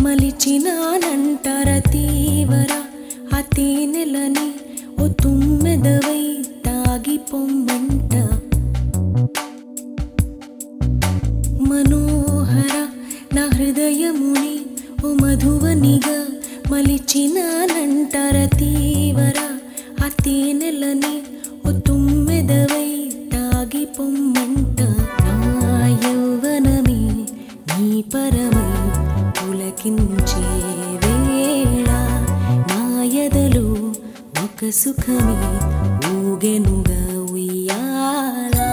మలిచినానంటర తీవర ఆ తేనెలని ఓ తుమ్మెదవై తాగి పొమ్మంట మనోహర నా హృదయముని ఓ మధువనిగా మలిచినానంటర తీవర ఆ తేనెలని ఓ తుమ్మెదవై తాగి పొమ్మంట నా యౌవనమే నీ పరమై పులకించే వేళ నా ఎదలో ఒక సుఖమే ఊగెనుగా ఉయ్యాలా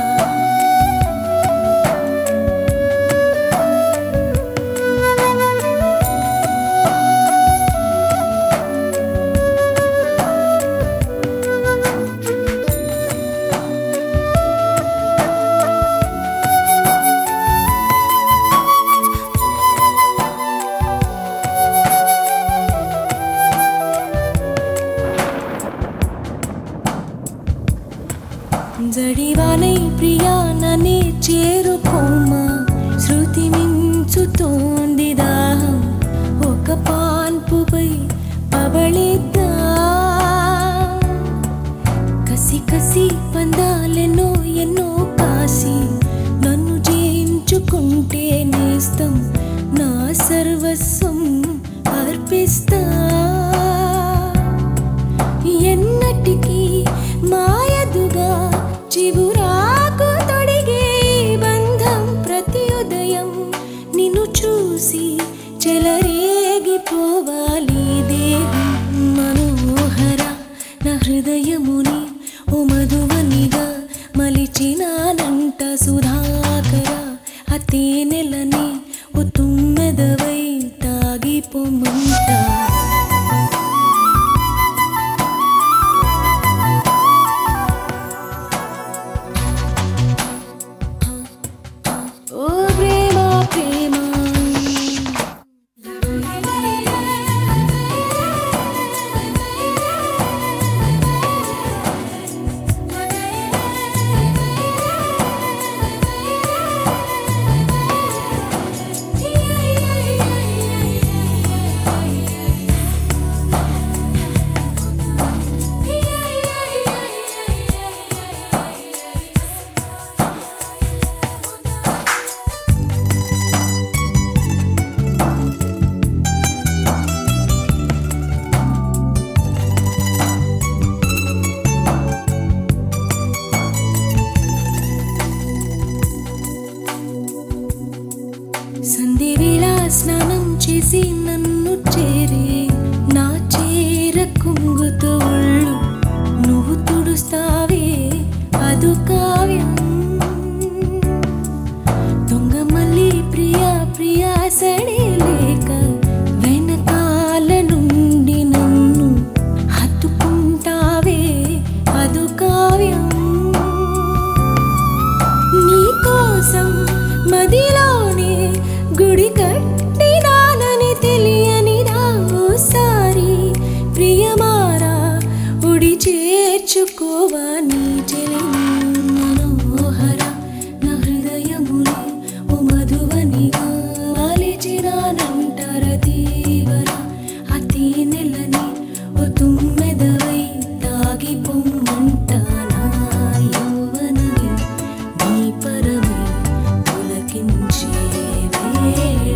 జడివానై ప్రియా నన్నే చేరుకోమా శృతి మించుతోంది దాహం ఒక పాన్పుపై పబళిద్దా కసి కసి పందాలెన్నో ఎన్నో కాసి నన్ను జయించుకుంటే నేస్తం నా సర్వస్వం అర్పిస్తా ఎన్నటికీ మాయదుగా చివురాకు తొడిగే ఈ బంధం ప్రతి ఉదయం నిన్ను చూసి చెలరేగిపోవాలి దేహం మనోహర నా హృదయముని ఓ మధువనిగా మలిచినానంట సుధాకర ఆ తేనెలని ఓ తుమ్మెదవై తాగిపోమంట ఓ ప్రేమ ప్రేమ సంధి వేళ స్నానం చేసి నన్ను చేరే నా చేర కుంగుతో ఒళ్ళు నువ్వు తుడుస్తావే అదు కావ్యం దొంగ మళ్ళీ ప్రియా ప్రియా సడే లేక వెనకాల నుండి నన్ను హత్తుకుంటావే అదు కావ్యం నీ కోసం మదిలోనే గుడి కట్టినానని తెలియనిదా ఓసారి ప్రియమారా ఉడి చేర్చుకోవా నీ చెలిని మనోహర నా హృదయముని ఓ మధువనిగా వాలిచినానంటార తీవర ఆ తేనెలని ఓ తుమ్మెదవై తాగి పొమ్మంట నా యౌవనమే నీ పరమే పులకించే వేళ